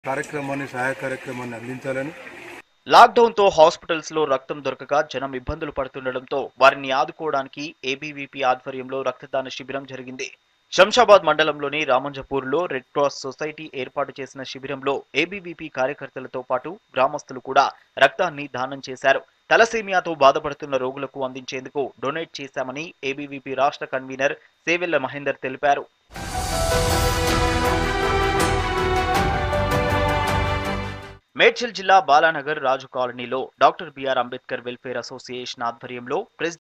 కార్యక్రమాన్ని సహాయ కార్యక్రమాన్ని అందించాలని లాక్డౌన్ తో హాస్పిటల్స్ లో రక్తం దొరకక జనం ఇబ్బందులు పడుతుండటంతో వారిని ఆదుకోవడానికి ఏబీవీపీ ఆధ్వర్యంలో రక్తదాన శిబిరం జరిగింది శంషాబాద్ మండలంలోని రామంజపూర్ లో రెడ్ క్రాస్ సొసైటీ ఏర్పాటు చేసిన శిబిరంలో ఏబీవీపీ కార్యకర్తలతో పాటు గ్రామస్తులు కూడా రక్తాన్ని దానం చేశారు తలసేమియాతో బాధపడుతున్న రోగులకు అందించేందుకు డొనేట్ చేశామని ఏబీవీపీ రాష్ట్ర కన్వీనర్ సేవెళ్ల మహేందర్ తెలిపారు మేడ్చల్ జిల్లా బాలానగర్ రాజు కాలనీలో doctor BR Ambedkar welfare association ఆధ్వర్యంలో ప్రెస్